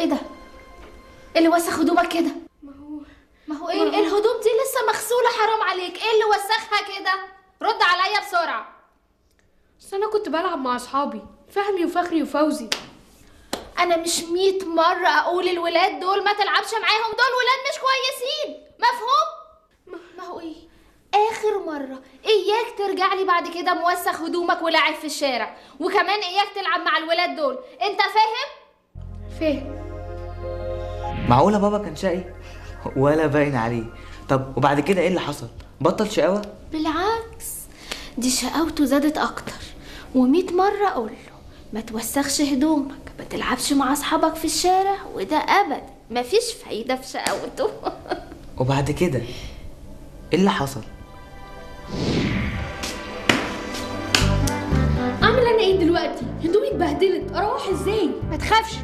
ايه ده اللي وسخ هدومك كده ما هو ما هو ايه إيه الهدوم دي لسه مغسوله حرام عليك ايه اللي وسخها كده رد عليا بسرعه بس انا كنت بلعب مع اصحابي فهمي وفخري وفوزي انا مش مية مرة اقول الولاد دول ما تلعبش معاهم دول ولاد مش كويسين مفهوم ما هو ايه اخر مرة اياك ترجع لي بعد كده موسخ هدومك ولاعب في الشارع وكمان اياك تلعب مع الولاد دول انت فاهم فاهم معقولة بابا كان شقي ولا باين عليه طب وبعد كده ايه اللي حصل بطل شقاوة بالعكس دي شقاوته زادت اكتر ومية مرة اقول له ما توسخش هدومك ما تلعبش مع اصحابك في الشارع وده ابدا مفيش فايدة في شقاوته وبعد كده ايه اللي حصل اعمل انا ايه دلوقتي هدومي اتبهدلت اروح ازاي ما تخافش